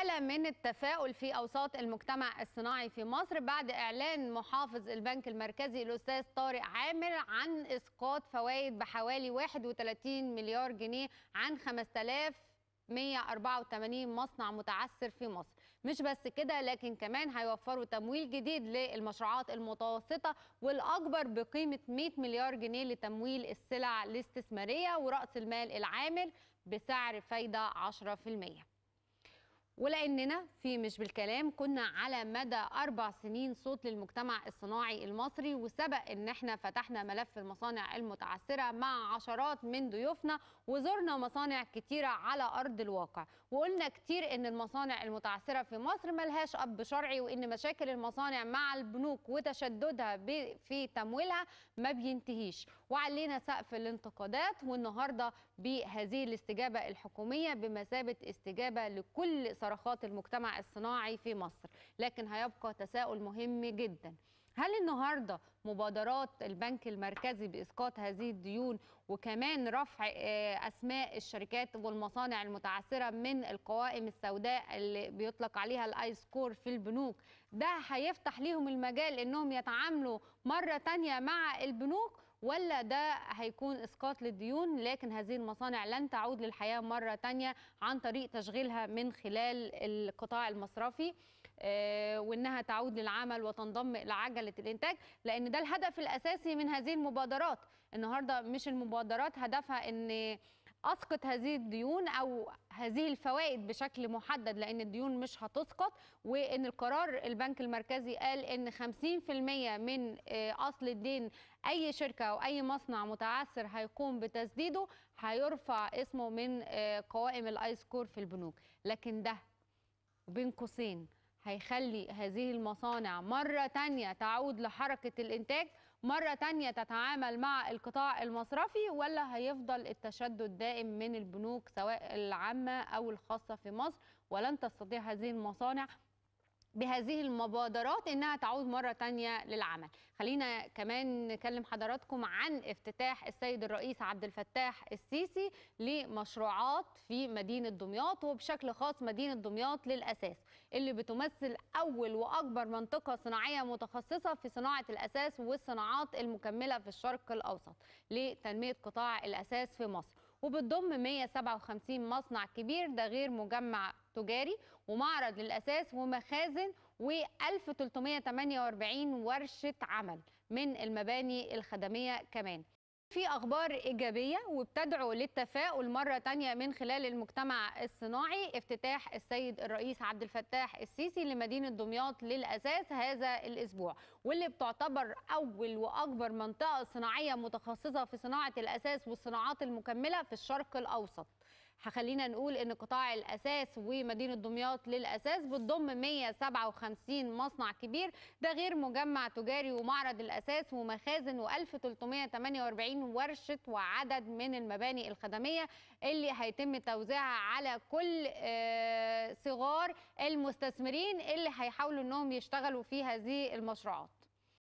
حالة من التفاؤل في أوساط المجتمع الصناعي في مصر بعد إعلان محافظ البنك المركزي الأستاذ طارق عامر عن إسقاط فوائد بحوالي 31 مليار جنيه عن 5000 184 مصنع متعثر في مصر مش بس كده لكن كمان هيوفروا تمويل جديد للمشروعات المتوسطة والأكبر بقيمة 100 مليار جنيه لتمويل السلع الاستثمارية ورأس المال العامل بسعر فايدة 10% ولاننا في مش بالكلام كنا على مدى اربع سنين صوت للمجتمع الصناعي المصري وسبق ان احنا فتحنا ملف المصانع المتعثره مع عشرات من ضيوفنا وزرنا مصانع كتيره على ارض الواقع وقلنا كتير ان المصانع المتعثره في مصر ملهاش اب شرعي وان مشاكل المصانع مع البنوك وتشددها في تمويلها ما بينتهيش وعلينا سقف الانتقادات والنهارده بهذه الاستجابه الحكوميه بمثابه استجابه لكل صرخات المجتمع الصناعي في مصر لكن هيبقى تساؤل مهم جدا هل النهارده مبادرات البنك المركزي باسقاط هذه الديون وكمان رفع اسماء الشركات والمصانع المتعثره من القوائم السوداء اللي بيطلق عليها الاي سكور في البنوك ده هيفتح ليهم المجال انهم يتعاملوا مره تانية مع البنوك ولا ده هيكون اسقاط للديون لكن هذه المصانع لن تعود للحياه مره تانية عن طريق تشغيلها من خلال القطاع المصرفي وانها تعود للعمل وتنضم الى عجله الانتاج لان ده الهدف الاساسي من هذه المبادرات النهارده مش المبادرات هدفها ان اسقط هذه الديون او هذه الفوائد بشكل محدد لان الديون مش هتسقط وان القرار البنك المركزي قال ان 50% من اصل الدين اي شركه او اي مصنع متعثر هيقوم بتسديده هيرفع اسمه من قوائم الاي سكور في البنوك لكن ده بين قوسين هيخلي هذه المصانع مرة تانية تعود لحركة الإنتاج مرة تانية تتعامل مع القطاع المصرفي ولا هيفضل التشدد دائم من البنوك سواء العامة أو الخاصة في مصر ولن تستطيع هذه المصانع بهذه المبادرات انها تعود مره تانية للعمل خلينا كمان نكلم حضراتكم عن افتتاح السيد الرئيس عبد الفتاح السيسي لمشروعات في مدينه دمياط وبشكل خاص مدينه دمياط للاساس اللي بتمثل اول واكبر منطقه صناعيه متخصصه في صناعه الاساس والصناعات المكمله في الشرق الاوسط لتنميه قطاع الاساس في مصر وبتضم 157 مصنع كبير ده غير مجمع تجاري ومعرض للاساس ومخازن و1348 ورشه عمل من المباني الخدميه كمان في اخبار ايجابيه وبتدعو للتفاؤل مره تانية من خلال المجتمع الصناعي افتتاح السيد الرئيس عبد الفتاح السيسي لمدينه دمياط للاساس هذا الاسبوع واللي بتعتبر اول واكبر منطقه صناعيه متخصصه في صناعه الاساس والصناعات المكمله في الشرق الاوسط خلينا نقول ان قطاع الاساس ومدينه دمياط للاساس بتضم 157 مصنع كبير ده غير مجمع تجاري ومعرض الاساس ومخازن و1348 ورشه وعدد من المباني الخدميه اللي هيتم توزيعها على كل صغار المستثمرين اللي هيحاولوا انهم يشتغلوا في هذه المشروعات